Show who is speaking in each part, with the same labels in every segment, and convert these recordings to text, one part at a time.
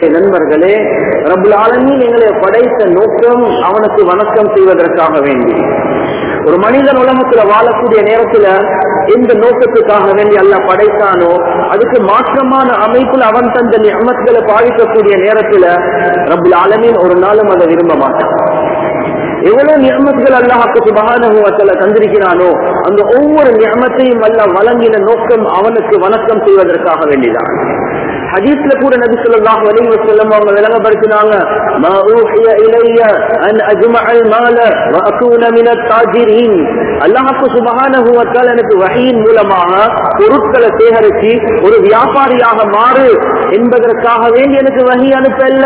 Speaker 1: நண்பர்களே ரபுல் ஆலமீன் எங்களை படைத்த நோக்கம் அவனுக்கு வணக்கம் செய்வதற்காக வேண்டி ஒரு மனிதன் உலகத்துல வாழக்கூடிய நேரத்துல எந்த நோக்கத்துக்காக வேண்டி அல்லாஹ் படைத்தானோ அதுக்கு மாற்றமான அமைப்புல அவன் தந்த நியமத்துகளை பாதிக்கக்கூடிய நேரத்துல ரபுல் ஆலமீன் ஒரு நாளும் அதை விரும்ப மாட்டான் எவ்வளவு நியமத்துகள் அல்லாஹாக்கு சுபகானுவத்துல தந்திருக்கிறானோ அந்த ஒவ்வொரு நியமத்தையும் அல்ல வழங்கின நோக்கம் அவனுக்கு வணக்கம் செய்வதற்காக வேண்டிதான் ஹதீஸ்ல கூட நபி ஸல்லல்லாஹு அலைஹி வஸல்லம் அவங்க விளங்கப்படுத்தினாங்க மா ஊஹிய இலைய அன் அஜ்மஅல் மால வ அகூன மின தாஜிரின் அல்லாஹ்வுக்கு சுப்ஹானஹு வ தஆலா எனக்கு வஹீன் மூலமாக பொருட்களை சேகரித்து ஒரு வியாபாரியாக மாறு என்பதற்காக வேண்டி எனக்கு வஹி அனுப்பல்ல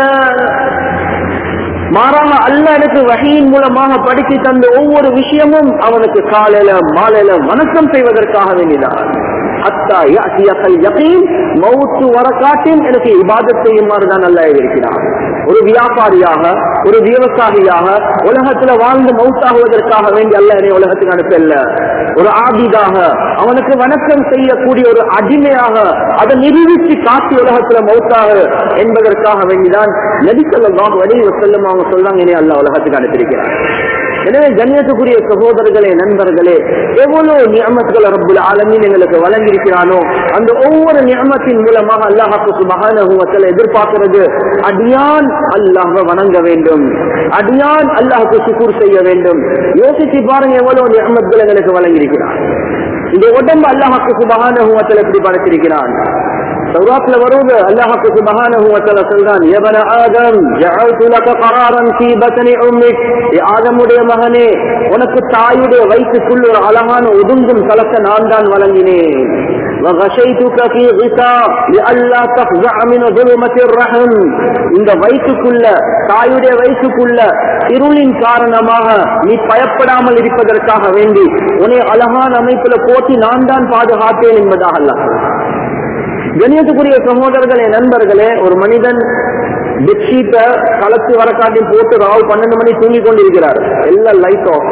Speaker 1: மாறாக அல்ல எனக்கு வகையின் மூலமாக படித்து தந்த ஒவ்வொரு விஷயமும் அவனுக்கு காலையில மாலையில வணக்கம் செய்வதற்காக வேண்டிதான் அத்தா யாசியக்கல் யகீன் மௌத்து வரக்காட்டின் எனக்கு இபாதத் செய்யுமாறு தான் நல்லா இருக்கிறான் ஒரு வியாபாரியாக ஒரு விவசாயியாக உலகத்துல வாழ்ந்து மௌத்தாகுவதற்காக வேண்டி அல்ல என்னை உலகத்துக்கு அனுப்பல ஒரு ஆபிதாக அவனுக்கு வணக்கம் செய்யக்கூடிய ஒரு அடிமையாக அதை நிரூபித்து காட்டி உலகத்துல மௌத்தாக என்பதற்காக வேண்டிதான் நபிசல்லாம் வழி செல்லும் அவங்க சொல்றாங்க என்னை அல்ல உலகத்துக்கு அனுப்பியிருக்கிறார் எனவே கண்ணியத்துக்குரிய சகோதரர்களே நண்பர்களே எவ்வளவு நியமத்துகளை ரப்புல் ஆலமீன் எங்களுக்கு வழங்கியிருக்கிறானோ அந்த ஒவ்வொரு நியமத்தின் மூலமாக அல்லாஹாக்கு சுபகான எதிர்பார்க்கிறது அடியான் அல்லாஹ வணங்க வேண்டும் அடியான் அல்லாஹுக்கு சுக்கூர் செய்ய வேண்டும் யோசிச்சு பாருங்க எவ்வளவு நியமத்துகள் எங்களுக்கு வழங்கியிருக்கிறான் இந்த உடம்பு அல்லாஹாக்கு சுபகான எப்படி படைத்திருக்கிறான் சௌராத்துல வருவது அல்லாஹுக்கு சுபஹானஹு வ தஆலா சொல்றான் யபன ஆதம் ஜஅல்து லக கராரன் ஃபீ பத்னி உம்மிக் ஏ ஆதமுடைய மகனே உனக்கு தாயுடைய வயிற்றுக்குள் ஒரு அழகான ஒதுங்கும் கலக்க நான் தான் வழங்கினேன் وغشيتك في غطاء لئلا تفزع من ظلمة الرحم இந்த வயிற்றுக்குள்ள தாயுடைய வயிற்றுக்குள்ள இருளின் காரணமாக நீ பயப்படாமல் இருப்பதற்காக வேண்டி உன்னை அழகான அமைப்புல போட்டி நான் தான் பாதுகாத்தேன் என்பதாக அல்லாஹ் கணியத்துக்குரிய சகோதரர்களே நண்பர்களே ஒரு மனிதன் பெட்ஷீட்டை கலத்து வரக்காட்டி போட்டு ராவல் பன்னெண்டு மணி தூங்கி கொண்டிருக்கிறார் எல்லாம் லைட் ஆஃப்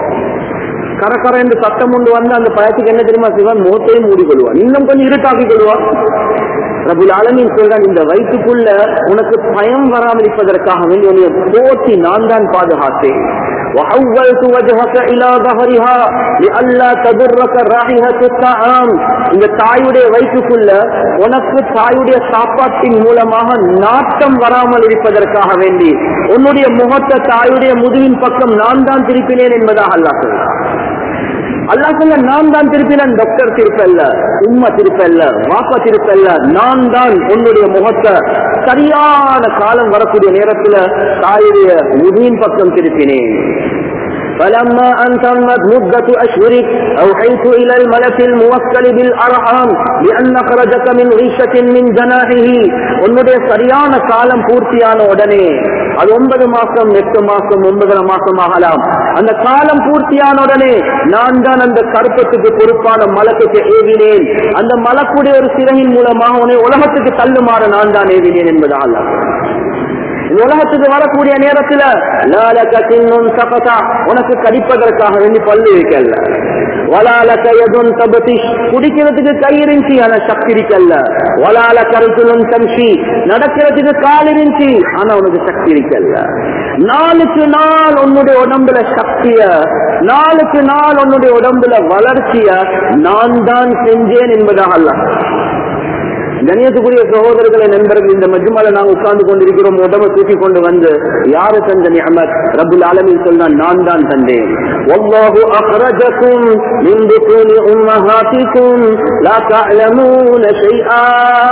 Speaker 1: கரக்கர என்று சத்தம் உண்டு வந்து அந்த பயத்துக்கு என்ன தெரியுமா சிவன் முகத்தையும் மூடிக்கொள்வான் இன்னும் கொஞ்சம் இருட்டாக்கி கொள்வான் ரபுல் ஆலமின் சொல்றான் இந்த வயிற்றுக்குள்ள உனக்கு பயம் வராமல் இருப்பதற்காக வேண்டி உன்னை போட்டி நான் தான் பாதுகாத்தேன் وحولت وجهك الى ظهرها لئلا تضرك رائحه الطعام இந்த தாயுடைய வயிற்றுக்குள்ள உனக்கு தாயுடைய சாப்பாட்டின் மூலமாக நாட்டம் வராமல் இருப்பதற்காக வேண்டி உன்னுடைய முகத்தை தாயுடைய முதுவின் பக்கம் நான் தான் திருப்பினேன் என்பதாக அல்லாஹ் சொல்றான் அல்லாஹ் சொல்ல நான் தான் திருப்பினேன் டாக்டர் திருப்பல்ல உம்மா திருப்பல்ல வாப்பா திருப்பல்ல நான் தான் உன்னுடைய முகத்தை சரியான காலம் வரக்கூடிய நேரத்துல தாயுடைய முதுவின் பக்கம் திருப்பினேன் فلما أن تمت مدة أشهرك أوحيت إلى الملك الموكل بالأرحام بأن أخرجك من غشة من جناحه உன்னுடைய சரியான காலம் பூர்த்தியான உடனே அது ஒன்பது மாசம் எட்டு மாசம் ஒன்பதரை மாசம் ஆகலாம் அந்த காலம் பூர்த்தியான உடனே நான் தான் அந்த கருப்பத்துக்கு பொறுப்பான மலக்குக்கு ஏவினேன் அந்த மலக்குடைய ஒரு சிறையின் மூலமாக உன்னை உலகத்துக்கு தள்ளுமாறு நான் தான் ஏவினேன் என்பதாக இந்த உலகத்துக்கு வரக்கூடிய நேரத்துல லாலக தின்னும் சபதா உனக்கு கடிப்பதற்காக வேண்டி பல்லு இருக்கல்ல வலாலக எதும் தபதி குடிக்கிறதுக்கு கை இருந்துச்சு ஆனா சக்தி இருக்கல்ல வலால கருத்துலும் தம்சி நடக்கிறதுக்கு கால் இருந்துச்சு ஆனா உனக்கு சக்தி இருக்கல்ல நாளுக்கு நாள் உன்னுடைய உடம்புல சக்திய நாளுக்கு நாள் உன்னுடைய உடம்புல வளர்ச்சிய நான் தான் செஞ்சேன் என்பதாக அல்ல கணியத்துக்குரிய சகோதரர்களை நண்பர்கள் இந்த மஜ்மால நாங்க உட்கார்ந்து கொண்டிருக்கிறோம் உடம்ப தூக்கி கொண்டு வந்து யாரு தந்த நியமத் ரபுல் ஆலமின் சொன்னான் நான் தான் தந்தேன் والله أخرجكم من بطون أمهاتكم لا تعلمون شيئا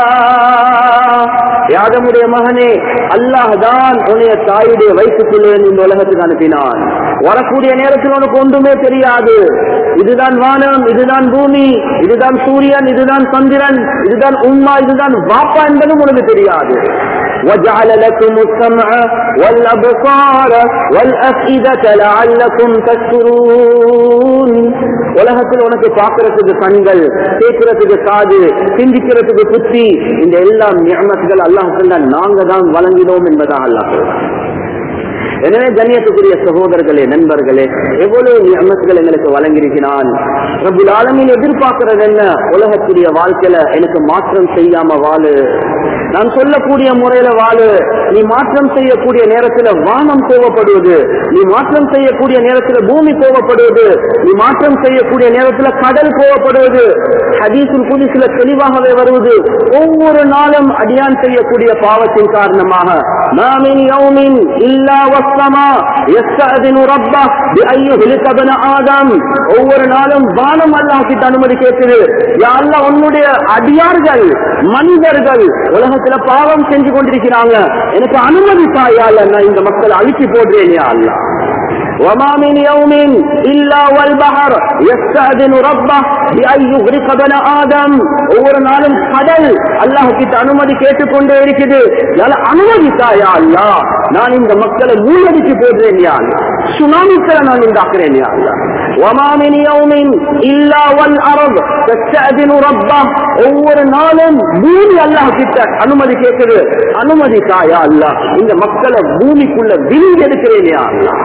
Speaker 1: யாதமுடைய மகனே அல்லாஹ் தான் உன்னைய தாயுடைய வயிற்றுக்குள்ளே இந்த உலகத்துக்கு அனுப்பினான் வரக்கூடிய நேரத்தில் உனக்கு ஒன்றுமே தெரியாது இதுதான் வானம் இதுதான் பூமி இதுதான் சூரியன் இதுதான் சந்திரன் இதுதான் உம்மா இதுதான் வாப்பா என்பதும் உனக்கு தெரியாது وجعل لكم السمع والأبصار والأفئدة لعلكم تشكرون உலகத்தில் உனக்கு பார்க்கறதுக்கு கண்கள் கேட்கறதுக்கு காது சிந்திக்கிறதுக்கு புத்தி இந்த எல்லாம் நியமத்துகள் அல்லாஹ் சொல்ல நாங்க தான் வழங்கினோம் என்பதாக அல்லாஹ் சொல்றான் எனவே கண்ணியத்துக்குரிய சகோதரர்களே நண்பர்களே எவ்வளவு நியமத்துகள் எங்களுக்கு வழங்கியிருக்கிறான் ரபுல் ஆலமின் எதிர்பார்க்கிறது என்ன உலகத்துடைய வாழ்க்கையில எனக்கு மாற்றம் செய்யாம வாழு நான் சொல்லக்கூடிய முறையில வாழு நீ மாற்றம் செய்யக்கூடிய நேரத்துல வானம் கோவப்படுவது நீ மாற்றம் செய்யக்கூடிய நேரத்துல பூமி கோவப்படுவது நீ மாற்றம் செய்யக்கூடிய நேரத்துல கடல் கோவப்படுவது ஹதீசுல் புதிசுல தெளிவாகவே வருவது ஒவ்வொரு நாளும் அடியான் செய்யக்கூடிய பாவத்தின் காரணமாக மாமின் யௌமின் இல்லா வஸ்ஸமா யஸ்தஅதினு ரப்ப பிஅய்யி ஹுலிகபன ஆதம் ஒவ்வொரு நாளும் வானம் அல்லாஹ் கிட்ட அனுமதி கேட்குது யா அல்லாஹ் உன்னுடைய அடியார்கள் மனிதர்கள் உலகத்துல பாவம் செஞ்சு கொண்டிருக்கிறாங்க எனக்கு அனுமதி தாயால நான் இந்த மக்களை அழிச்சு போடுறேன் யா அல்லாஹ் وما من يوم إلا والبحر يستأذن ربه بأن يغرق بن آدم ஒவ்வொரு நாளும் கடல் அல்லாஹ் கிட்ட அனுமதி கேட்டுக்கொண்டே இருக்குது யால அனுமதி தாயா அல்லா நான் இந்த மக்களை மூழ்கடிச்சு போடுறேன் யா அல்லாஹ் சுனாமிக்களை நான் உண்டாக்குறேன் யா அல்லாஹ் وما من يوم إلا والأرض تستأذن ربه ஒவ்வொரு நாளும் பூமி அல்லாஹ் கிட்ட அனுமதி கேட்குது அனுமதி தாயா அல்லாஹ் இந்த மக்களை பூமிக்குள்ள விழுங்கி எடுக்கிறேன் யா அல்லாஹ்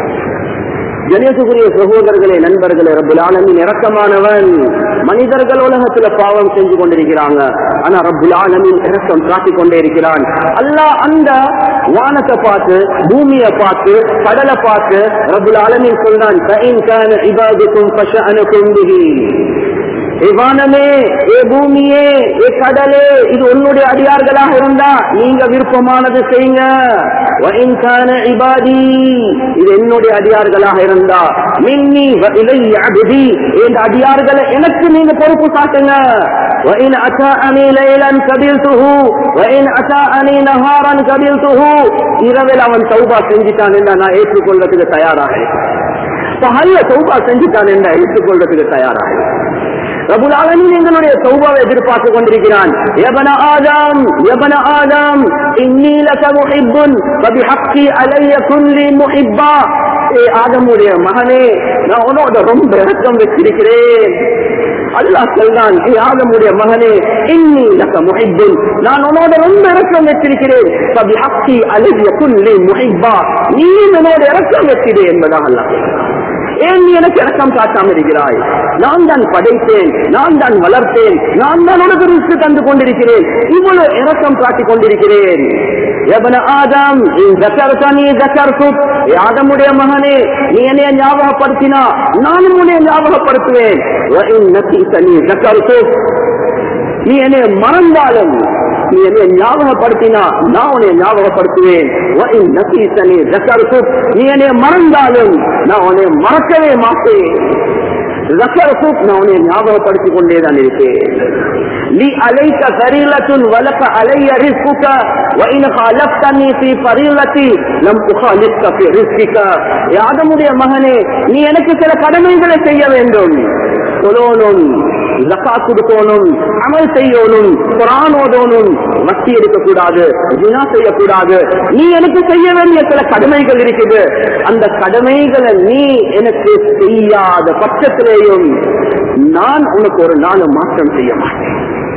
Speaker 1: கணேசகுரிய சகோதரர்களே நண்பர்களே ரப்புல் ஆலமின் இரக்கமானவன் மனிதர்கள் உலகத்துல பாவம் செஞ்சு கொண்டிருக்கிறாங்க ஆனா ரப்புல் ஆலமின் இரக்கம் காட்டிக் கொண்டே இருக்கிறான் அல்லாஹ் அந்த வானத்தை பார்த்து பூமியை பார்த்து கடலை பார்த்து ரப்புல் ஆலமின் சொல்றான் "ஃபஇன் கான இபாதுக்கும் ஃபஷஅனுக்கும் பிஹி." ஏ வானமே ஏ பூமியே ஏ கடலே இது உன்னுடைய அடியார்களாக இருந்தா நீங்க விருப்பமானது செய்யுங்க وَإِنْ كَانَ عِبَادِي இது என்னுடைய அடியார்களாக இருந்தா மின்னி وَإِلَيَّ عَبْدِي இந்த அடியார்களை எனக்கு நீங்க பொறுப்பு காட்டுங்க وَإِنْ أَتَاءَنِي لَيْلًا قَبِلْتُهُ وَإِنْ أَتَاءَنِي نَهَارًا قَبِلْتُهُ இரவில் அவன் தௌபா செஞ்சிட்டான் என்றா நான் ஏற்றுக்கொள்றதுக்கு தயாராக இருக்கேன் பகல்ல தௌபா செஞ்சுட்டான் என்றா ஏற்றுக்கொள்றதுக்கு தயாராக இருக்கேன் ரபுல் ஆலமீன் எங்களுடைய தௌபாவை எதிர்பார்த்து கொண்டிருக்கிறான் எபன ஆதாம் எபன ஆதாம் இன்னி லக முஹிப்புன் ஃபபிஹக்கி அலைய குல்லி முஹிப்பா ஏ ஆதமுடைய மகனே நான் உன்னோட ரொம்ப இரக்கம் வச்சிருக்கிறேன் அல்லாஹ் சொல்றான் ஏ ஆதமுடைய மகனே இன்னி லக முஹிப்புன் நான் உன்னோட ரொம்ப இரக்கம் வச்சிருக்கிறேன் ஃபபிஹக்கி அலைய குல்லி முஹிப்பா நீ என்னோட இரக்கம் வச்சிரு என்பதாக அல்லாஹ் சொல்றான். ஏன் நீ எனக்கு இறக்கம் காட்டாமல் இருக்கிறாய் நான் தான் படைத்தேன் நான் தான் வளர்த்தேன் நான் தான் உனக்கு ரிஸ்க் தந்து கொண்டிருக்கிறேன் இவ்வளவு இறக்கம் காட்டிக் கொண்டிருக்கிறேன் எவன ஆதம் நீ ஜக்கர்சுக் ஆதமுடைய மகனே நீ என்னைய ஞாபகப்படுத்தினா நானும் உன்னை ஞாபகப்படுத்துவேன் நீ ஜக்கர்சுக் நீ என்னை மறந்தாலும் நீ என்னை ஞாபகப்படுத்தினா நான் உன்னை ஞாபகப்படுத்துவேன் وَإِن نَسِيتَنِي ذَكَرْتُكَ நீ என்னை மறந்தாலும் நான் உன்னை மறக்கவே மாட்டேன் ذكرتك நான் உன்னை ஞாபகப்படுத்திக் கொண்டே தான் இருப்பேன் لي عليك فريلة ولك علي رزقك وإن خالفتني في فريلتي لم أخالفك في رزقك يا ஆதமுடைய மகனே நீ எனக்கு சில கடமைகளை செய்ய வேண்டும் சொல்லணும் ஜக்காத் கொடுக்கணும் அமல் செய்யணும் குரான் ஓதணும் வட்டி எடுக்கக்கூடாது ஜினா செய்யக்கூடாது நீ எனக்கு செய்ய வேண்டிய சில கடமைகள் இருக்குது அந்த கடமைகளை நீ எனக்கு செய்யாத பட்சத்திலேயும் நான் உனக்கு ஒரு நாள் மாற்றம் செய்ய மாட்டேன்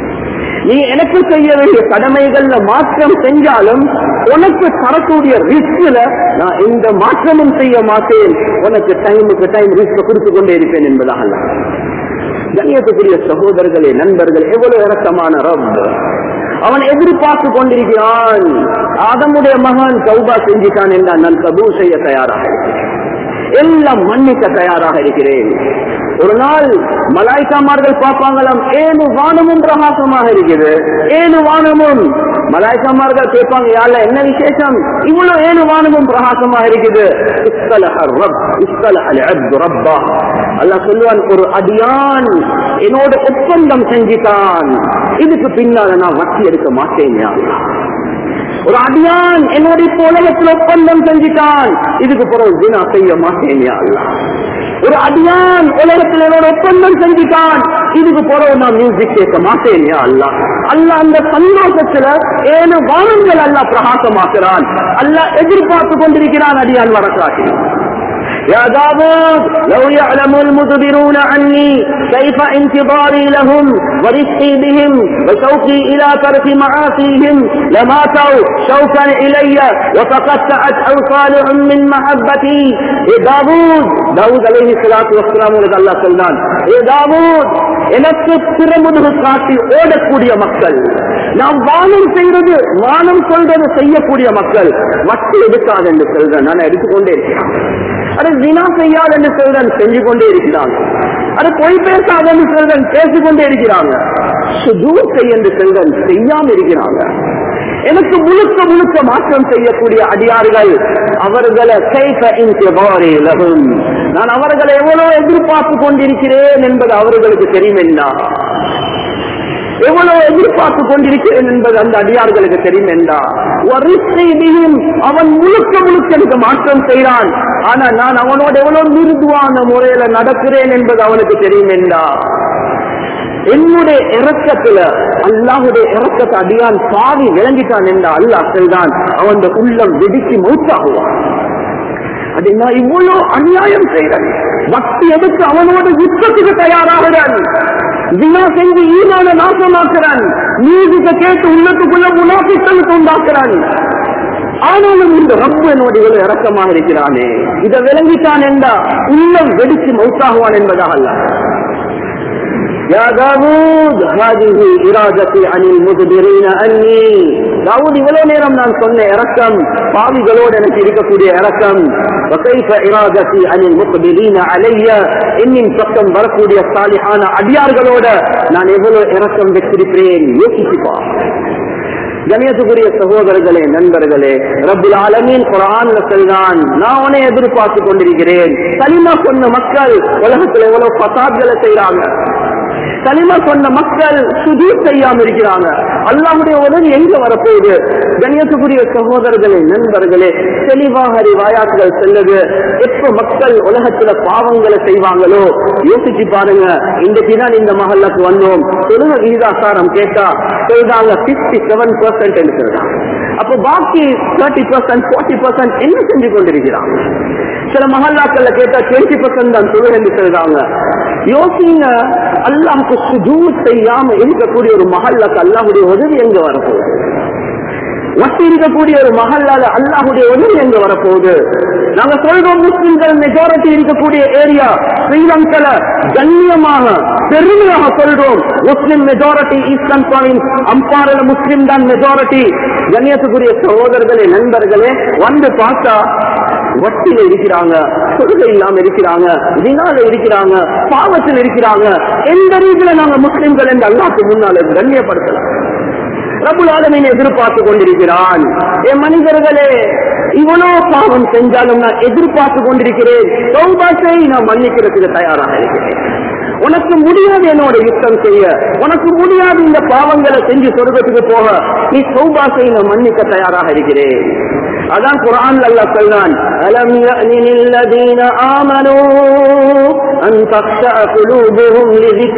Speaker 1: நீ எனக்கு செய்ய வேண்டிய கடமைகள்ல மாற்றம் செஞ்சாலும் உனக்கு தரக்கூடிய ரிஸ்க்ல நான் எந்த மாற்றமும் செய்ய மாட்டேன் உனக்கு டைமுக்கு டைம் ரிஸ்க் கொடுத்து கொண்டே இருப்பேன் என்பதாக கண்ணியத்துக்குரிய சகோதரர்களே நண்பர்கள் எவ்வளவு இறக்கமான ரப் அவன் எதிர்பார்த்து கொண்டிருக்கிறான் ஆதமுடைய மகன் சௌபா செஞ்சிட்டான் என்றால் நான் கபூ செய்ய தயாராக இருக்கிறேன் எல்லாம் மன்னிக்க தயாராக இருக்கிறேன் ஒரு நாள் மலாய்க்காமார்கள் பார்ப்பாங்களாம் ஏழு வானமும் பிரகாசமாக இருக்குது ஏழு வானமும் மலாய்க்காமார்கள் கேட்பாங்க யாழ்ல என்ன விசேஷம் இவ்வளவு ஏழு வானமும் பிரகாசமாக இருக்குது இஸ்தலஹ ரப் இஸ்தலஹல் அப்து ரப்பா அல்லாஹ் சொல்லுவான் ஒரு அடியான் என்னோட ஒப்பந்தம் செஞ்சிட்டான் இதுக்கு பின்னால நான் வட்டி எடுக்க மாட்டேன் யா அல்லாஹ். ஒரு அடியான் என்னோட இப்ப உலகத்தில் ஒப்பந்தம் செஞ்சிட்டான் இதுக்கு பிறகு ஜினா செய்ய மாட்டேன் யா அல்லாஹ். ஒரு அடியான் உலகத்தில் என்னோட ஒப்பந்தம் செஞ்சிட்டான் இதுக்கு பிறகு நான் மியூசிக் கேட்க மாட்டேன் யா அல்லாஹ் அல்லாஹ் அந்த சந்தோஷத்துல ஏழு வானங்கள் அல்லாஹ் பிரகாசமாக்குறான் அல்லாஹ் எதிர்பார்த்து கொண்டிருக்கிறான் அடியான் வரக்காட்டி يا داود لو يعلم المدبرون عني كيف انتظاري لهم ورفقي بهم وشوقي الى ترك معاصيهم لماتوا شوقا الي وتقطعت اوصالهم من محبتي يا داود داود عليه الصلاه والسلام உங்களுக்கு அல்லாஹ் சொல்றான் ஏ தாவூத் எனக்கு திறமுதுகு காட்டி ஓடக்கூடிய மக்கள் நாம் வானம் செய்யறது வானம் சொல்றது செய்யக்கூடிய மக்கள் வட்டி எடுக்காது என்று சொல்றேன் நான் எடுத்துக்கொண்டே இருக்கிறான் அது வினா செய்யாது என்று சொல்றேன் செஞ்சு கொண்டே இருக்கிறாங்க அது பொய் பேசாத என்று சொல்றேன் பேசிக்கொண்டே இருக்கிறாங்க சுதூர் செய்ய என்று சொல்றேன் செய்யாம இருக்கிறாங்க எனக்கு முழுக்க முழுக்க மாற்றம் செய்யக்கூடிய அடியார்கள் அவர்களை கைஃப இன்திபாரி லஹும். நான் அவர்களை எவ்வளவு எதிர்பார்த்து கொண்டிருக்கிறேன் என்பது அவர்களுக்கு தெரியும் என்ன எவ்வளவு எதிர்பார்த்து கொண்டிருக்கிறேன் என்பது அந்த அடியார்களுக்கு தெரியும் என்றா வரிசையிலும் அவன் முழுக்க முழுக்க எனக்கு மாற்றம் செய்கிறான் ஆனா நான் அவனோட எவ்வளவு மிருதுவான முறையில நடக்கிறேன் என்பது அவனுக்கு தெரியும் என்றா என்னுடைய இறக்கத்துல அல்லாஹுடைய இறக்கத்தை அடியான் பாவி விளங்கிட்டான் என்றா அல்லாஹ் செய்தான் அவன் உள்ளம் வெடிச்சு மூச்சாகுவான் அது நான் இவ்வளவு அநியாயம் செய்கிறேன் பக்தி எதுக்கு அவனோட யுத்தத்துக்கு தயாராகிறான் வினா செஞ்சு ஈமான நாசமாக்குறான் நீதிக்க கேட்டு உள்ளத்துக்குள்ள முனாபித்தலுக்கு உண்டாக்குறான் ஆனாலும் இந்த ரப்பு என்னோட இவ்வளவு இறக்கமாக இருக்கிறானே இதை விளங்கிட்டான் என்றா உள்ளம் வெடிச்சு மௌத்தாகுவான் என்பதாக அல்ல يا داوود هذه إرادتي عن المدبرين أني தாவூத் இவ்வளவு நேரம் நான் சொன்ன இறக்கம் பாவிகளோடு எனக்கு இருக்கக்கூடிய இறக்கம் وكيف إرادتي عن المقبلين علي இன்னின் பக்கம் வரக்கூடிய சாலிஹான அடியார்களோட நான் எவ்வளவு இறக்கம் வைத்திருக்கிறேன் யோசிச்சுப்பா கணியத்துக்குரிய சகோதரர்களே நண்பர்களே ரப்புல் ஆலமீன் குரான்ல சொல்றான் நான் உன்னை எதிர்பார்த்து கொண்டிருக்கிறேன் களிமா சொன்ன மக்கள் உலகத்துல எவ்வளவு பசாத்களை செய்யறாங்க களிமா சொன்ன மக்கள் சுதீர் செய்யாம இருக்கிறாங்க அல்லாஹுடைய உதவி எங்க வரப்போகுது கண்ணியத்துக்குரிய சகோதரர்களே நண்பர்களே தெளிவாக வாயாக்கள் செல்லுது எப்ப மக்கள் உலகத்துல பாவங்களை செய்வாங்களோ யோசிச்சு பாருங்க இன்றைக்கு தான் இந்த மகல்லாக்கு வந்தோம் தொழுக விகிதாசாரம் கேட்டா சொல்றாங்க பிப்டி செவன் பர்சன்ட் சொல்றாங்க அப்ப பாக்கி தேர்ட்டி பர்சன்ட் ஃபார்ட்டி பர்சன்ட் என்ன செஞ்சு கொண்டிருக்கிறாங்க சில மஹல்லாக்கள்ல கேட்டா டுவெண்ட்டி பர்சன்ட் தான் தொழுகை என்று சொல்றாங்க யோசிங்க அல்லாஹுக்கு சுஜூத் செய்யாம இருக்கக்கூடிய ஒரு மஹல்லாக்கு அல்லாஹுடைய உதவி எங்க வரப்போகுது வட்டி இருக்கக்கூடிய ஒரு மகளால அல்லாஹுடைய உதவி எங்க வரப்போகுது நாங்க சொல்றோம் முஸ்லிம்கள் மெஜாரிட்டி இருக்கக்கூடிய ஏரியா ஸ்ரீலங்கல கண்ணியமாக பெருமையாக சொல்றோம் முஸ்லிம் மெஜாரிட்டி ஈஸ்டர்ன் ப்ராவின்ஸ் அம்பாரில் முஸ்லிம் தான் மெஜாரிட்டி கண்ணியத்துக்குரிய சகோதரர்களே நண்பர்களே வந்து பார்த்தா வட்டியில இருக்கிறாங்க தொழுகை இல்லாம இருக்கிறாங்க வினால இருக்கிறாங்க பாவத்தில் இருக்கிறாங்க எந்த ரீதியில நாங்க முஸ்லிம்கள் என்று அல்லாஹ்க்கு முன்னால கண்ணியப்படுத்தலாம் ரபுல் ஆலமீன் எதிர்பார்த்து கொண்டிருக்கிறான் என் மனிதர்களே இவ்வளவு பாவம் செஞ்சாலும் நான் எதிர்பார்த்து கொண்டிருக்கிறேன் சௌபாசை நான் மன்னிக்கிறதுக்கு தயாராக இருக்கிறேன் உனக்கு முடியாது என்னோட யுத்தம் செய்ய உனக்கு முடியாது இந்த பாவங்களை செஞ்சு சொர்க்கத்துக்கு போக நீ சௌபாசை நான் மன்னிக்க தயாராக இருக்கிறேன் அதான் குரான் அல்லாஹ் சொல்றான் அலம் யஅனில் லதீன ஆமனூ அன் தக்ஷஅ குலூபுஹும்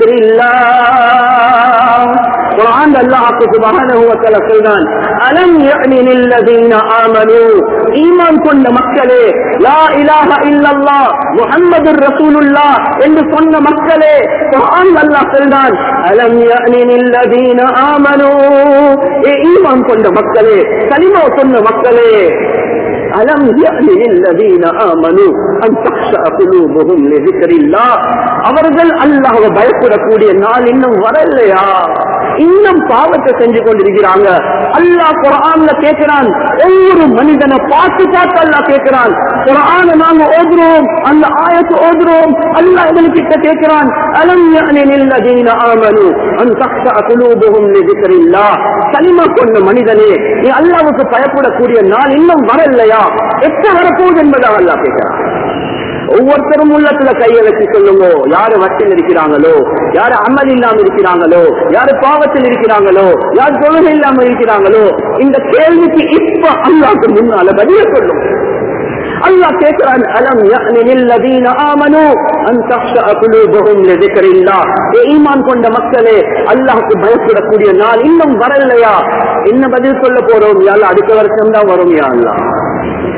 Speaker 1: லிذிக்ரில்லாஹ் குரான் அல்லாஹ் சுப்ஹானஹு வ தஆலா சொல்றான் அலம் யஅனில் லதீன ஆமனூ ஈமான் கொண்ட மக்களே லா இலாஹ இல்லல்லாஹ் முஹம்மதுர் ரசூலுல்லாஹ் என்று சொன்ன மக்களே குரான் அல்லாஹ் சொல்றான் அலம் யஅனில் லதீன ஆமனூ ஏ ஈமான் கொண்ட மக்களே கலிமா சொன்ன மக்களே அலம் الذين آمنوا أن تخشع قلوبهم لذكر الله அவர்கள் அல்லாஹ்வை பயப்படக்கூடிய நாள் இன்னும் வரலையா இன்னும் பாவத்தை செஞ்சு கொண்டிருக்கிறாங்க அல்லாஹ் குரான்ல கேட்கிறான் ஒவ்வொரு மனிதனை பார்த்து பார்த்து அல்லாஹ் கேட்கிறான் குரான நாங்க ஓதுறோம் அந்த ஆயத்தை ஓதுறோம் அல்லாஹ் எங்களுக்கு கேட்கிறான் அலம் الذين آمنوا أن تخشع قلوبهم لذكر الله கலிமா கொண்ட மனிதனே நீ அல்லாவுக்கு பயப்படக்கூடிய நாள் இன்னும் வரலையா எப்ப வரப்போகுது என்பதாக அல்லாஹ் கேட்கிறான் ஒவ்வொருத்தரும் உள்ளத்துல கையை வச்சு சொல்லுங்க யாரு வட்டில் இருக்கிறாங்களோ யாரு அமல் இல்லாம இருக்கிறாங்களோ யாரு பாவத்தில் இருக்கிறாங்களோ யார் தொழுகை இல்லாம இருக்கிறாங்களோ இந்த கேள்விக்கு இப்ப அல்லாக்கு முன்னால பதில சொல்லும் அல்லாஹ் கேட்கிறான் அலம் யஅனில் லதீன ஆமனு அன் தக்ஷஅ குலூபுஹும் லிذிக்ரில்லாஹ் ஏ ஈமான் கொண்ட மக்களே அல்லாஹ்வுக்கு பயப்படக்கூடிய நாள் இன்னும் வரலையா என்ன பதில் சொல்ல போறோம் யா அல்லாஹ் அடுத்த வருஷம் தான் வரும் யா அல்லாஹ்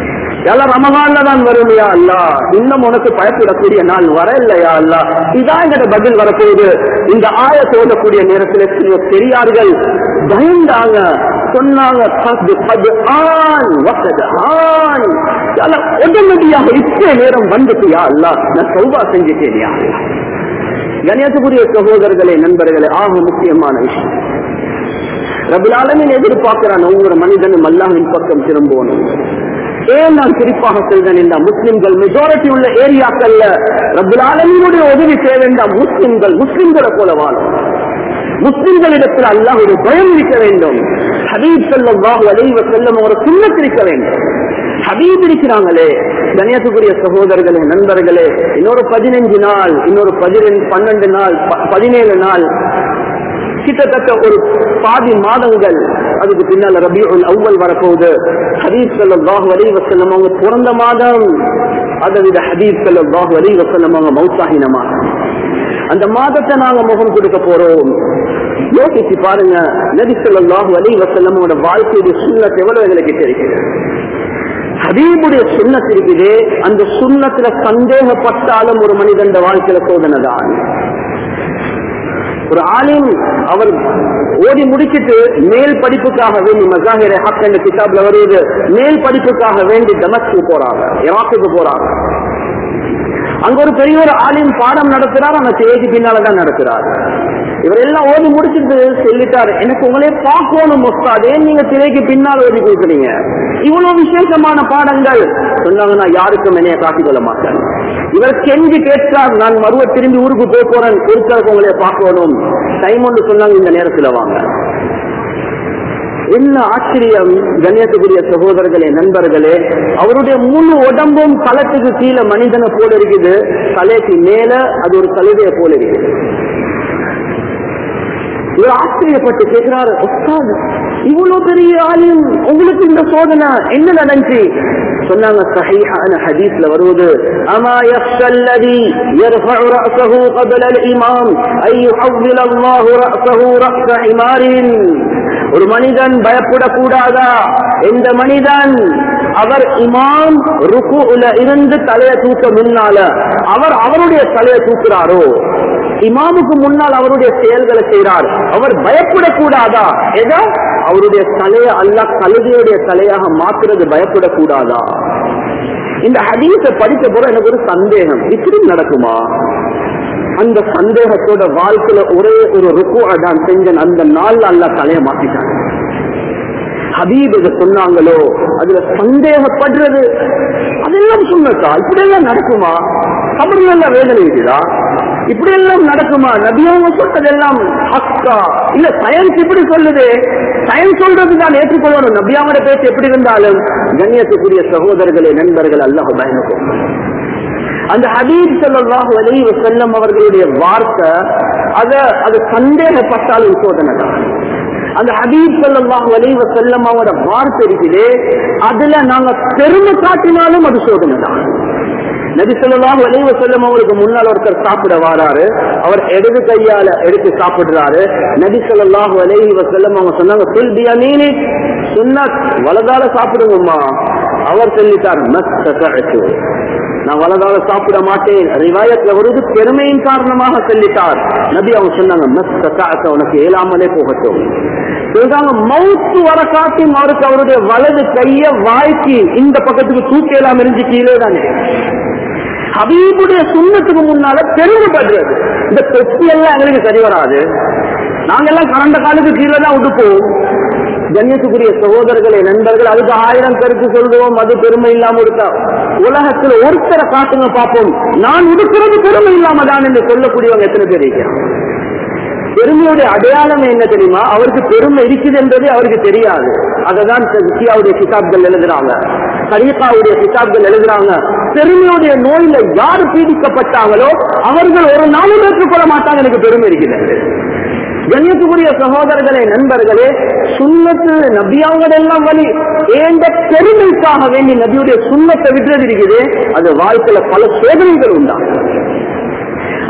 Speaker 1: எல்லாம் ரமகான்ல தான் வரும் யா அல்லா இன்னும் உனக்கு பயப்படக்கூடிய நாள் வர இல்லையா அல்லா இதான் எங்கட பதில் வரப்போகுது இந்த ஆயத்தை ஓதக்கூடிய நேரத்தில் சில பெரியார்கள் பயந்தாங்க சொன்னாங்க "கது, கது ஆன், வகது ஆன்." யா அல்லாஹ், உடனடியாக இப்ப நேரம் வந்துட்டு யா அல்லா நான் சௌபா செஞ்சுட்டேன் யா அல்லாஹ். கணேசபுரிய சகோதரர்களே நண்பர்களே ஆக முக்கியமான விஷயம் ரபுலாலமின் எதிர்பார்க்கிறான் ஒவ்வொரு மனிதனும் அல்லாஹின் பக்கம் திரும்பணும் ஏன் நான் குறிப்பாக செய்தேன் என்றால் முஸ்லிம்கள் மெஜாரிட்டி உள்ள ஏரியாக்கள்ல ரபுலாலமினுடைய உதவி தேவைண்டாம் முஸ்லிம்கள் முஸ்லிம்களை போல வாழும் முஸ்லிம்களிடத்தில் அல்லாஹ் ஒரு பயம் இருக்க வேண்டும் ஹபீப் செல்லம் அலைவ செல்லம் ஒரு சுண்ணத்திருக்க வேண்டும் ஹபீப் இருக்கிறாங்களே கணியத்துக்குரிய சகோதரர்களே நண்பர்களே இன்னொரு பதினஞ்சு நாள் இன்னொரு பதினெண்டு பன்னெண்டு நாள் ப- பதினேழு நாள் கிட்டத்தட்ட ஒரு பாதி மாதங்கள் அதுக்கு பின்னால ரபியுல் அவ்வல் வரப்போகுது ஹபீப் ஸல்லல்லாஹு அலைஹி வஸல்லம் அவங்க பிறந்த மாதம் அதை விட ஹபீப் ஸல்லல்லாஹு அலைஹி வஸல்லம் அவங்க மௌத்தாகின மாதம் அந்த மாதத்தை நாங்க முகம் கொடுக்க போறோம் யோசிச்சு பாருங்க நபி ஸல்லல்லாஹு அலைஹி வஸல்லமோட வாழ்க்கையுடைய சுண்ணத் எவ்வளவு எங்களுக்கு தெரிகிறது ஹபீபுடைய சுண்ணத் இருக்குது அந்த சுண்ணத்துல சந்தேகப்பட்டாலும் ஒரு மனிதன் வாழ்க்கையில சோதனை தான் ஒரு ஆலிம் அவர் ஓடி முடிச்சிட்டு மேல் படிப்புக்காக வேண்டி மசாஹிர ஹக் என்ற கிதாப்ல வருவது மேல் படிப்புக்காக வேண்டி தமஸ்கு போறாங்க இராக்குக்கு போறாங்க அங்க ஒரு பெரிய ஒரு ஆலிம் பாடம் நடத்துறார் அந்த தேதி பின்னாலதான் நடத்துறார் இவர் எல்லாம் ஓதி முடிச்சிட்டு சொல்லிட்டாரு எனக்கு உங்களே பார்க்கணும் முஸ்தாத் ஏன் நீங்க திரைக்கு பின்னால் ஓதி கொடுக்குறீங்க இவ்வளவு விசேஷமான பாடங்கள் சொன்னாங்க நான் யாருக்கும் என்னைய காட்டிக் கொள்ள மாட்டேன் இவர் கெஞ்சி கேட்கிறார் நான் மறுவ திரும்பி ஊருக்கு போக போறேன் இருக்கிறதுக்கு உங்களே பார்க்கணும் டைம் ஒன்று சொன்னாங்க இந்த நேரத்துல வாங்க என்ன ஆச்சரியம் கண்ணியத்துக்குரிய சகோதரர்களே நண்பர்களே அவருடைய முழு உடம்பும் களத்துக்கு கீழே மனிதனை போல இருக்குது தலைக்கு மேல அது ஒரு கழுதைய போல இருக்குது இவர் ஆச்சரியப்பட்டு கேட்கிறாரு உஸ்தாத் இவ்வளவு பெரிய ஆலயம் உங்களுக்கு இந்த சோதனை என்ன நடந்துச்சு சொன்னாங்க சஹீஹான ஹதீஸ்ல வருவது அமா يخشى الذي يرفع رأسه قبل الإمام أن يحول الله رأسه رأس حمار ஒரு மனிதன் பயப்படக்கூடாதா எந்த மனிதன் அவர் இமாம் ருக்குல இருந்து தலையை தூக்க முன்னால அவர் அவருடைய தலையை தூக்குறாரோ இமாமுக்கு முன்னால் அவருடைய செயல்களை செய்கிறார் அவர் பயப்படக்கூடாதா எதா அவருடைய தலையை அல்ல கழுதையுடைய தலையாக மாத்துறது பயப்படக்கூடாதா இந்த ஹதீஸை படிக்க போற எனக்கு ஒரு சந்தேகம் இப்படி நடக்குமா அந்த சந்தேகத்தோட வாழ்க்கையில ஒரே ஒரு ருக்கு தான் செஞ்சன் அந்த நாள்ல அல்ல தலையை மாத்திட்டான் ஹபீப் இதை சொன்னாங்களோ அதுல சந்தேகப்படுறது அதெல்லாம் சொன்னதா இப்படி எல்லாம் நடக்குமா கபடி எல்லாம் வேதனை இருக்குதா இப்படி எல்லாம் நடக்குமா நபியவங்க சொன்னதெல்லாம் ஹக்கா இல்ல சயின்ஸ் இப்படி சொல்லுது சயின்ஸ் சொல்றது தான் ஏற்றுக்கொள்ளணும் நபியாவோட பேச்சு எப்படி இருந்தாலும் கண்ணியத்துக்குரிய சகோதரர்களே நண்பர்கள் அல்லாஹ் பயனுக்கும் அந்த ஹபீப் ஸல்லல்லாஹு அலைஹி வஸல்லம் அவர்களுடைய வார்த்தை அத அது சந்தேகப்பட்டாலும் சோதனை தான் அந்த ஹபீப் ஸல்லல்லாஹு அலைஹி வஸல்லம் அவரோட வார்த்தை இருக்குது அதுல நாங்க பெருமை காட்டினாலும் அது சோதனை தான் நபி ஸல்லல்லாஹு அலைஹி வஸல்லம் அவருக்கு முன்னால் ஒருத்தர் சாப்பிட வாராரு அவர் இடது கையால எடுத்து சாப்பிடுறாரு நபி ஸல்லல்லாஹு அலைஹி வஸல்லம் அவங்க சொன்னாங்க குல் பியமீனி சுன்னத் வலதால சாப்பிடுங்கம்மா அவர் சொல்லிட்டார் மஸ்தகஅத்து நான் வலதால சாப்பிட மாட்டேன் ரிவாயத்துல வருது பெருமையின் காரணமாக சொல்லிட்டார் நபி அவங்க சொன்னாங்க மஸ்தகஅத்து உனக்கு ஏலாமலே போகட்டும் சொல்றாங்க மவுத்து வர காட்டும் அவருக்கு அவருடைய வலது கைய வாய்க்கு இந்த பக்கத்துக்கு தூக்கலாம் இருந்து கீழே தானே ஹபீபுடைய சுண்ணத்துக்கு முன்னால பெருமைப்படுறது இந்த தொப்பி எல்லாம் எங்களுக்கு சரி வராது நாங்கெல்லாம் கரண்ட காலுக்கு கீழே தான் உடுப்போம் கண்ணியத்துக்குரிய சகோதரர்களே நண்பர்கள் அதுக்கு ஆயிரம் கருத்து சொல்லுவோம் அது பெருமை இல்லாம இருக்கா உலகத்துல ஒருத்தரை காட்டுங்க பார்ப்போம் நான் உடுக்கிறது பெருமை இல்லாம தான் என்று சொல்லக்கூடியவங்க எத்தனை பேர் இருக்கிறாங்க பெருமையுடைய அடையாளம் என்ன தெரியுமா அவருக்கு பெருமை இருக்குது என்பது அவருக்கு தெரியாது அததான் விசியாவுடைய கிதாப்கள் எழுதுறாங்க கரீகாவுடைய கிதாப்கள் எழுதுறாங்க பெருமையுடைய நோயில யார் பீடிக்கப்பட்டாங்களோ அவர்கள் ஒரு நாளும் ஏற்றுக்கொள்ள மாட்டாங்க எனக்கு பெருமை இருக்குது கண்ணியத்துக்குரிய சகோதரர்களே நண்பர்களே சுண்ணத்து நபியாங்கள் எல்லாம் வழி ஏண்ட பெருமைக்காக வேண்டி நபியுடைய சுண்ணத்தை விட்டுறது இருக்குது அது வாழ்க்கையில பல சோதனைகள் உண்டாகும்